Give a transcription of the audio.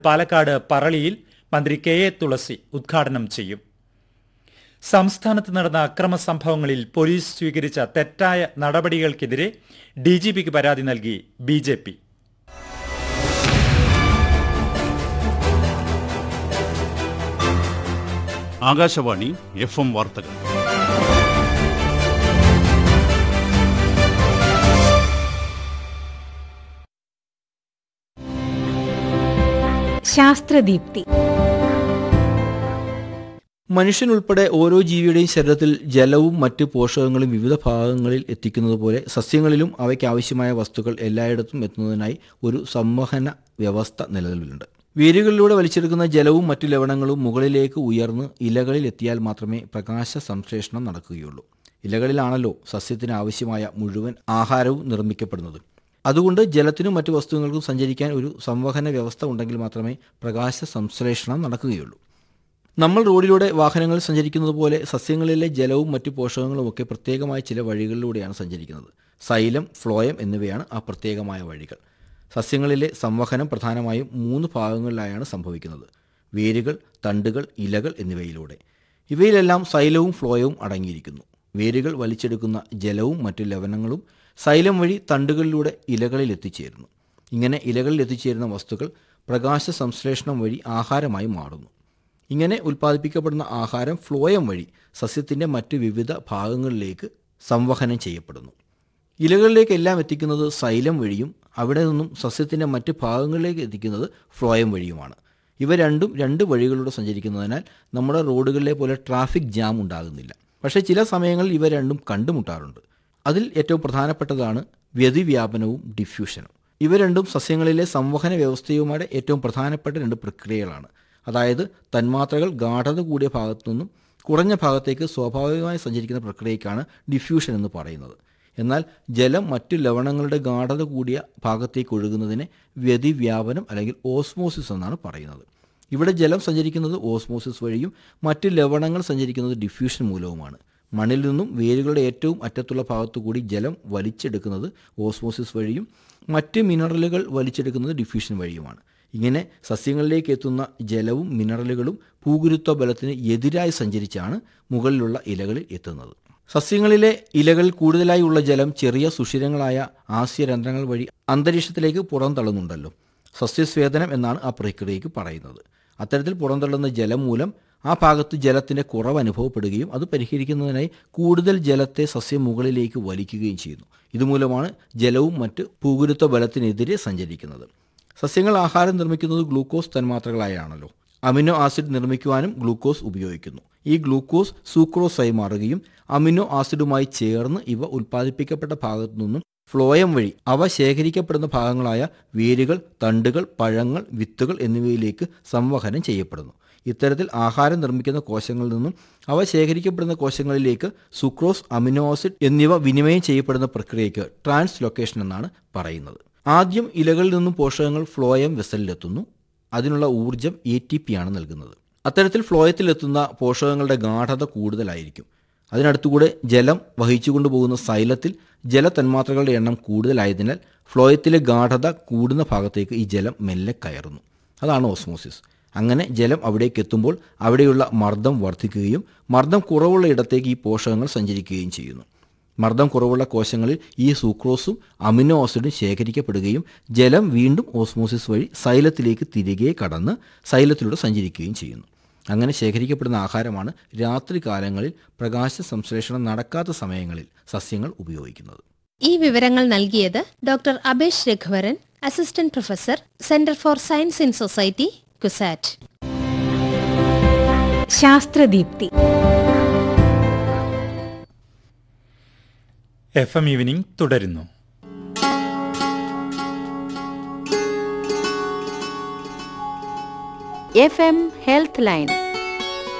പാലക്കാട് പറളിയിൽ മന്ത്രി K A തുളസി ഉദ്ഘാടനം ചെയ്യും സംസ്ഥാനത്ത് നടന്ന അക്രമ സംഭവങ്ങളിൽ പോലീസ് സ്വീകരിച്ച തെറ്റായ നടപടികൾക്കെതിരെ ഡിജിപിക്ക് പരാതി നൽകി B J P Akashvani F M വാർത്തകൾ ശാസ്ത്രദീപ്തി മനുഷ്യനുൾപ്പെടെ ഓരോ ജീവിയുടെയും ശരീരത്തിൽ ജലവും മറ്റ് പോഷകങ്ങളും വിവിധ ഭാഗങ്ങളിൽ എത്തിക്കുന്നത് പോലെ സസ്യങ്ങളിലും അവയ്ക്ക് ആവശ്യമായ വസ്തുക്കൾ എല്ലായിടത്തും എത്തുന്നതിനായി ഒരു സംവഹന വ്യവസ്ഥ നിലവിലുണ്ട് വേരുകളിലൂടെ വലിച്ചെടുക്കുന്ന ജലവും മറ്റു ലവണങ്ങളും മുകളിലേക്ക് ഉയർന്ന് ഇലകളിൽ എത്തിയാൽ മാത്രമേ പ്രകാശ സംശ്ലേഷണം നടക്കുകയുള്ളൂ ഇലകളിലാണല്ലോ സസ്യത്തിന് ആവശ്യമായ മുഴുവൻ ആഹാരവും നിർമ്മിക്കപ്പെടുന്നത് അതുകൊണ്ട് ജലത്തിനും മറ്റു വസ്തുക്കൾക്കും സഞ്ചരിക്കാൻ ഒരു സംവഹന വ്യവസ്ഥ ഉണ്ടെങ്കിൽ മാത്രമേ പ്രകാശ സംശ്ലേഷണം നടക്കുകയുള്ളൂ നമ്മൾ റോഡിലൂടെ വാഹനങ്ങൾ സഞ്ചരിക്കുന്നത് പോലെ സസ്യങ്ങളിലെ ജലവും മറ്റു പോഷകങ്ങളും ഒക്കെ പ്രത്യേകമായ ചില വഴികളിലൂടെയാണ് സഞ്ചരിക്കുന്നത് സൈലം ഫ്ലോയം എന്നിവയാണ് ആ പ്രത്യേകമായ വഴികൾ സസ്യങ്ങളിലെ സംവഹനം പ്രധാനമായും മൂന്ന് ഭാഗങ്ങളിലായാണ് സംഭവിക്കുന്നത് വേരുകൾ തണ്ടുകൾ ഇലകൾ എന്നിവയിലൂടെ ഇവയിലെല്ലാം സൈലവും ഫ്ലോയവും അടങ്ങിയിരിക്കുന്നു വേരുകൾ വലിച്ചെടുക്കുന്ന ജലവും മറ്റു ലവണങ്ങളും സൈലം വഴി തണ്ടുകളിലൂടെ ഇലകളിൽ എത്തിച്ചേരുന്നു ഇങ്ങനെ ഇലകളിൽ എത്തിച്ചേരുന്ന വസ്തുക്കൾ പ്രകാശ സംശ്ലേഷണം വഴി ആഹാരമായി മാറുന്നു ഇങ്ങനെ ഉൽപ്പാദിപ്പിക്കപ്പെടുന്ന ആഹാരം ഫ്ലോയം വഴി സസ്യത്തിൻ്റെ മറ്റ് വിവിധ ഭാഗങ്ങളിലേക്ക് സംവഹനം ചെയ്യപ്പെടുന്നു ഇലകളിലേക്ക് എല്ലാം എത്തിക്കുന്നത് സൈലം വഴിയും അവിടെ നിന്നും സസ്യത്തിൻ്റെ മറ്റ് ഭാഗങ്ങളിലേക്ക് എത്തിക്കുന്നത് ഫ്ലോയം വഴിയുമാണ് ഇവ രണ്ടും രണ്ട് വഴികളിലൂടെ സഞ്ചരിക്കുന്നതിനാൽ നമ്മുടെ റോഡുകളിലെ പോലെ ട്രാഫിക് ജാം ഉണ്ടാകുന്നില്ല പക്ഷേ ചില സമയങ്ങളിൽ ഇവ രണ്ടും കണ്ടുമുട്ടാറുണ്ട് അതിൽ ഏറ്റവും പ്രധാനപ്പെട്ടതാണ് വ്യതിവ്യാപനവും ഡിഫ്യൂഷനും ഇവ രണ്ടും സസ്യങ്ങളിലെ സംവഹന വ്യവസ്ഥയുമായിട്ട് ഏറ്റവും പ്രധാനപ്പെട്ട രണ്ട് പ്രക്രിയകളാണ് അതായത് തന്മാത്രകൾ ഗാഠത കൂടിയ ഭാഗത്തു നിന്നും കുറഞ്ഞ ഭാഗത്തേക്ക് സ്വാഭാവികമായി സഞ്ചരിക്കുന്ന പ്രക്രിയയ്ക്കാണ് ഡിഫ്യൂഷൻ എന്ന് പറയുന്നത് എന്നാൽ ജലം മറ്റു ലവണങ്ങളുടെ ഗാഠത കൂടിയ ഭാഗത്തേക്ക് ഒഴുകുന്നതിനെ വ്യതിവ്യാപനം അല്ലെങ്കിൽ ഓസ്മോസിസ് എന്നാണ് പറയുന്നത് ഇവിടെ ജലം സഞ്ചരിക്കുന്നത് ഓസ്മോസിസ് വഴിയും മറ്റ് ലവണങ്ങൾ സഞ്ചരിക്കുന്നത് ഡിഫ്യൂഷൻ മൂലവുമാണ് മണ്ണിൽ നിന്നും വേരുകളുടെ ഏറ്റവും അറ്റത്തുള്ള ഭാഗത്തു കൂടി ജലം വലിച്ചെടുക്കുന്നത് ഓസ്മോസിസ് വഴിയും മറ്റ് മിനറലുകൾ വലിച്ചെടുക്കുന്നത് ഡിഫ്യൂഷൻ വഴിയുമാണ് ഇങ്ങനെ സസ്യങ്ങളിലേക്ക് എത്തുന്ന ജലവും മിനറലുകളും ഭൂഗുരുത്വ ബലത്തിന് എതിരായി സഞ്ചരിച്ചാണ് മുകളിലുള്ള ഇലകളിൽ എത്തുന്നത് സസ്യങ്ങളിലെ ഇലകളിൽ കൂടുതലായി ഉള്ള ജലം ചെറിയ സുഷിരങ്ങളായ ആസ്യരന്ധ്രങ്ങൾ വഴി അന്തരീക്ഷത്തിലേക്ക് പുറന്തള്ളുന്നുണ്ടല്ലോ സസ്യസ്വേദനം എന്നാണ് ആ പ്രക്രിയയ്ക്ക് പറയുന്നത് അത്തരത്തിൽ പുറന്തള്ളുന്ന ജലം മൂലം ആ ഭാഗത്ത് ജലത്തിൻ്റെ കുറവ് അനുഭവപ്പെടുകയും അത് പരിഹരിക്കുന്നതിനായി കൂടുതൽ ജലത്തെ സസ്യം മുകളിലേക്ക് വലിക്കുകയും ചെയ്യുന്നു ഇതുമൂലമാണ് ജലവും മറ്റ് ഭൂഗുരുത്വ ബലത്തിനെതിരെ സഞ്ചരിക്കുന്നത് സസ്യങ്ങൾ ആഹാരം നിർമ്മിക്കുന്നത് ഗ്ലൂക്കോസ് തന്മാത്രകളായാണല്ലോ അമിനോ ആസിഡ് നിർമ്മിക്കുവാനും ഗ്ലൂക്കോസ് ഉപയോഗിക്കുന്നു ഈ ഗ്ലൂക്കോസ് സൂക്രോസായി മാറുകയും അമിനോ ആസിഡുമായി ചേർന്ന് ഇവ ഉൽപ്പാദിപ്പിക്കപ്പെട്ട ഭാഗത്തു നിന്നും ഫ്ലോയം വഴി അവ ശേഖരിക്കപ്പെടുന്ന ഭാഗങ്ങളായ വേരുകൾ തണ്ടുകൾ പഴങ്ങൾ വിത്തുകൾ എന്നിവയിലേക്ക് സംവഹനം ചെയ്യപ്പെടുന്നു ഇത്തരത്തിൽ ആഹാരം നിർമ്മിക്കുന്ന കോശങ്ങളിൽ നിന്നും അവ ശേഖരിക്കപ്പെടുന്ന കോശങ്ങളിലേക്ക് സുക്രോസ് അമിനോ ആസിഡ് എന്നിവ വിനിമയം ചെയ്യപ്പെടുന്ന പ്രക്രിയയ്ക്ക് ട്രാൻസ്ലൊക്കേഷൻ എന്നാണ് പറയുന്നത് ആദ്യം ഇലകളിൽ നിന്നും പോഷകങ്ങൾ ഫ്ലോയം വെസലിലെത്തുന്നു അതിനുള്ള ഊർജം എ ടി പി ആണ് നൽകുന്നത് അത്തരത്തിൽ ഫ്ലോയത്തിലെത്തുന്ന പോഷകങ്ങളുടെ ഗാഠത കൂടുതലായിരിക്കും അതിനടുത്തുകൂടെ ജലം വഹിച്ചുകൊണ്ടു പോകുന്ന സൈലത്തിൽ ജലതന്മാത്രകളുടെ എണ്ണം കൂടുതലായതിനാൽ ഫ്ലോയത്തിലെ ഗാഠത കൂടുന്ന ഭാഗത്തേക്ക് ഈ ജലം മെല്ലെ കയറുന്നു അതാണ് ഓസ്മോസിസ് അങ്ങനെ ജലം അവിടേക്ക് എത്തുമ്പോൾ അവിടെയുള്ള മർദ്ദം വർദ്ധിക്കുകയും മർദ്ദം കുറവുള്ള ഇടത്തേക്ക് ഈ പോഷകങ്ങൾ സഞ്ചരിക്കുകയും ചെയ്യുന്നു മർദ്ദം കുറവുള്ള കോശങ്ങളിൽ ഈ സൂക്രോസും അമിനോ ആസിഡും ശേഖരിക്കപ്പെടുകയും ജലം വീണ്ടും ഓസ്മോസിസ് വഴി സൈലത്തിലേക്ക് തിരികെ കടന്ന് സൈലത്തിലൂടെ സഞ്ചരിക്കുകയും ചെയ്യുന്നു അങ്ങനെ ശേഖരിക്കപ്പെടുന്ന ആഹാരമാണ് രാത്രി കാലങ്ങളിൽ പ്രകാശ സംശ്ലേഷണം നടക്കാത്ത സമയങ്ങളിൽ സസ്യങ്ങൾ ഉപയോഗിക്കുന്നത് ഈ വിവരങ്ങൾ നൽകിയത് doctor Abeesh Raghuvaran assistant professor centre for science in society CUSAT Sasthradeepthi F M evening തുടരുന്നു എഫ് എം ഹെൽത്ത് ലൈൻ